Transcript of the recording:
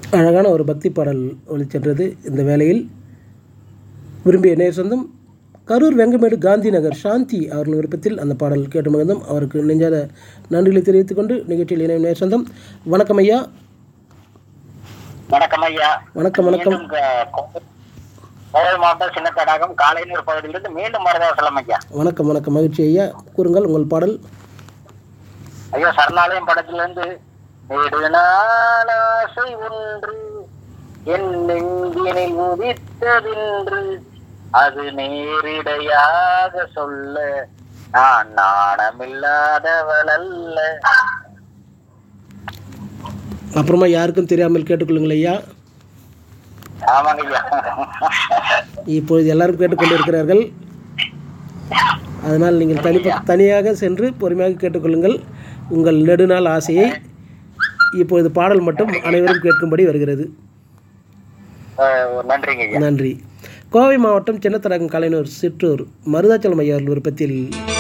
அழகான ஒரு பக்தி பாடல் ஒளிச்சென்றது இந்த வேளையில் விரும்பிய நேர் சொந்தம் கரூர் வெங்கமேடு காந்தி நகர் சாந்தி அவர்கள் விருப்பத்தில் அந்த பாடல் கேட்டு மகிழ்ந்தோம் அவருக்கு நெஞ்சாத நன்றிகளை தெரிவித்துக் கொண்டு நிகழ்ச்சியில் இணையும் நேர் சொந்தம் வணக்கம் ஐயா வணக்கம் ஐயா வணக்கம் வணக்கம் மீண்டும் க- கோ- கோவை மாவட்டம் சின்ன தடாகம் காலைநீர் பகுதியிலிருந்து மீண்டும் மருதாசலம் ஐயா வணக்கம் வணக்கம் மகிழ்ச்சி ஐயா கூறுங்கள் உங்கள் பாடல் ஐயா சரணாலயம் படத்திலிருந்து நெடுநாளாசை ஒன்று என் நெஞ்சினில் உதித்ததென்று அது நேரிடையாக சொல்ல நான் நாணமில்லாதவள் அல்ல அப்புறமா யாருக்கும் தெரியாமல் கேட்டுக்கொள்ளுங்கள் ஐயா ஆமாங்க ஐயா இப்பொழுது எல்லாரும் கேட்டுக்கொண்டு இருக்கிறார்கள் அதனால் நீங்கள் தனி தனியாக சென்று பொறுமையாக கேட்டுக்கொள்ளுங்கள் உங்கள் நெடுநாள் ஆசையை இப்பொழுது பாடல் மட்டும் அனைவரும் கேட்கும்படி வருகிறது அஹ், நன்றிங்க ஐயா நன்றி கோவை மாவட்டம் சின்னத்தரகம் கலைஞர் சிற்றூர் மருதாச்சலம் ஐயா அவர்கள் விருப்பத்தில்